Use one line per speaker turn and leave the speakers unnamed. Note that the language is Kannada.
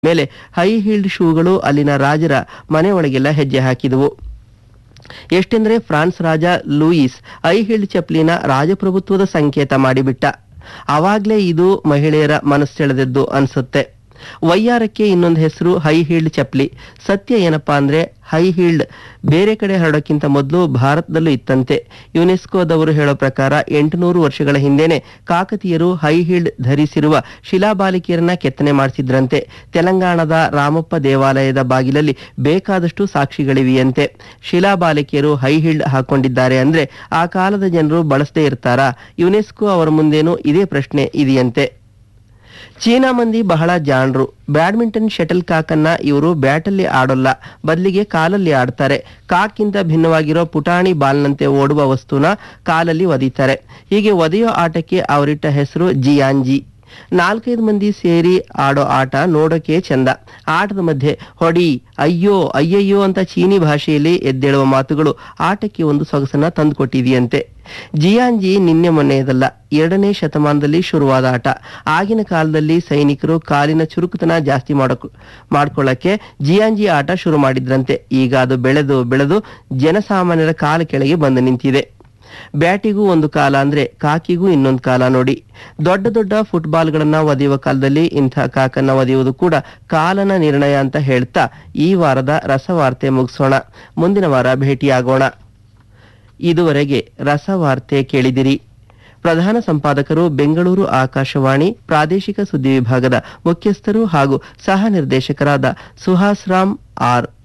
ಮೇಲೆ ಹೈ ಹೀಲ್ಡ್ ಶೂಗಳು ಅಲ್ಲಿನ ರಾಜರ ಮನೆ ಒಳಗೆಲ್ಲ ಹೆಜ್ಜೆ ಹಾಕಿದವು ಎಷ್ಟೆಂದರೆ ಫ್ರಾನ್ಸ್ ರಾಜ ಲೂಯಿಸ್ ಐ ಹೀಲ್ಡ್ ಚಪ್ಲಿನ ರಾಜಪ್ರಭುತ್ವದ ಸಂಕೇತ ಮಾಡಿಬಿಟ್ಟ ಅವಾಗ್ಲೇ ಇದು ಮಹಿಳೆಯರ ಮನಸ್ಸೆಳೆದದ್ದು ಅನ್ಸುತ್ತೆ ವಯ್ಯಾರಕ್ಕೆ ಇನ್ನೊಂದು ಹೆಸರು ಹೈ ಹೀಲ್ಡ್ ಚಪ್ಲಿ ಸತ್ಯ ಏನಪ್ಪಾ ಅಂದ್ರೆ ಹೈ ಹೀಲ್ಡ್ ಬೇರೆ ಕಡೆ ಹರಡೋಕ್ಕಿಂತ ಮೊದಲು ಭಾರತದಲ್ಲೂ ಇತ್ತಂತೆ ಯುನೆಸ್ಕೋದವರು ಹೇಳೋ ಪ್ರಕಾರ ಎಂಟುನೂರು ವರ್ಷಗಳ ಹಿಂದೆನೆ ಕಾಕತೀಯರು ಹೈ ಹೀಲ್ಡ್ ಧರಿಸಿರುವ ಶಿಲಾಬಾಲಿಕೆಯರನ್ನ ಕೆತ್ತನೆ ಮಾಡಿಸಿದ್ರಂತೆ ತೆಲಂಗಾಣದ ರಾಮಪ್ಪ ದೇವಾಲಯದ ಬಾಗಿಲಲ್ಲಿ ಬೇಕಾದಷ್ಟು ಸಾಕ್ಷಿಗಳಿವೆಯಂತೆ ಶಿಲಾಬಾಲಿಕೆಯರು ಹೈ ಹೀಲ್ಡ್ ಹಾಕೊಂಡಿದ್ದಾರೆ ಅಂದ್ರೆ ಆ ಕಾಲದ ಜನರು ಬಳಸದೇ ಇರ್ತಾರಾ ಯುನೆಸ್ಕೋ ಅವರ ಮುಂದೇನೂ ಇದೇ ಪ್ರಶ್ನೆ ಇದೆಯಂತೆ ಚೀನಾ ಮಂದಿ ಬಹಳ ಜಾಣರು ಬ್ಯಾಡ್ಮಿಂಟನ್ ಶಟಲ್ ಕಾಕನ್ನ ಇವರು ಬ್ಯಾಟಲ್ಲಿ ಆಡೋಲ್ಲ ಬದಲಿಗೆ ಕಾಲಲ್ಲಿ ಆಡ್ತಾರೆ ಕಾಕ್ಕಿಂತ ಭಿನ್ನವಾಗಿರೋ ಪುಟಾಣಿ ಬಾಲ್ನಂತೆ ಓಡುವ ವಸ್ತುನ ಕಾಲಲ್ಲಿ ಒದೀತಾರೆ ಹೀಗೆ ಒದೆಯೋ ಆಟಕ್ಕೆ ಅವರಿಟ್ಟ ಹೆಸರು ಜಿಯಾನ್ಜಿ ನಾಲ್ಕೈದು ಮಂದಿ ಸೇರಿ ಆಡೋ ಆಟ ನೋಡೋಕೆ ಚಂದ ಆಟದ ಮಧ್ಯೆ ಹೊಡಿ ಅಯ್ಯೋ ಅಯ್ಯಯ್ಯೋ ಅಂತ ಚೀನಿ ಭಾಷೆಯಲ್ಲಿ ಎದ್ದೇಳುವ ಮಾತುಗಳು ಆಟಕ್ಕೆ ಒಂದು ಸೊಗಸನ್ನ ತಂದುಕೊಟ್ಟಿದೆಯಂತೆ ಜಿಯಾನ್ಜಿ ನಿನ್ನೆ ಮೊನ್ನೆಯದಲ್ಲ ಎರಡನೇ ಶತಮಾನದಲ್ಲಿ ಶುರುವಾದ ಆಟ ಆಗಿನ ಕಾಲದಲ್ಲಿ ಸೈನಿಕರು ಕಾಲಿನ ಚುರುಕುತನ ಜಾಸ್ತಿ ಮಾಡಕ್ ಮಾಡ್ಕೊಳ್ಳಕ್ಕೆ ಜಿಯಾನ್ಜಿ ಆಟ ಶುರು ಮಾಡಿದ್ರಂತೆ ಈಗ ಅದು ಬೆಳೆದು ಬೆಳೆದು ಜನಸಾಮಾನ್ಯರ ಕಾಲ ಕೆಳಗೆ ಬಂದು ನಿಂತಿದೆ ಬ್ಯಾಟಿಗೂ ಒಂದು ಕಾಲ ಅಂದ್ರೆ ಕಾಕಿಗೂ ಇನ್ನೊಂದು ಕಾಲ ನೋಡಿ ದೊಡ್ಡ ದೊಡ್ಡ ಫುಟ್ಬಾಲ್ಗಳನ್ನ ಒದೆಯುವ ಕಾಲದಲ್ಲಿ ಇಂಥ ಕಾಕನ್ನ ಒದೆಯುವುದು ಕೂಡ ಕಾಲನ ನಿರ್ಣಯ ಅಂತ ಹೇಳ್ತಾ ಈ ವಾರದ ರಸವಾರ್ತೆ ಮುಗಿಸೋಣ ಮುಂದಿನ ವಾರ ಭೇಟಿಯಾಗೋಣ ಇದುವರೆಗೆ ರಸವಾರ್ತೆ ಕೇಳಿದಿರಿ ಪ್ರಧಾನ ಸಂಪಾದಕರು ಬೆಂಗಳೂರು ಆಕಾಶವಾಣಿ ಪ್ರಾದೇಶಿಕ ಸುದ್ದಿ ವಿಭಾಗದ ಮುಖ್ಯಸ್ಥರು ಹಾಗೂ ಸಹ ನಿರ್ದೇಶಕರಾದ ಸುಹಾಸ್ ರಾಮ್ ಆರ್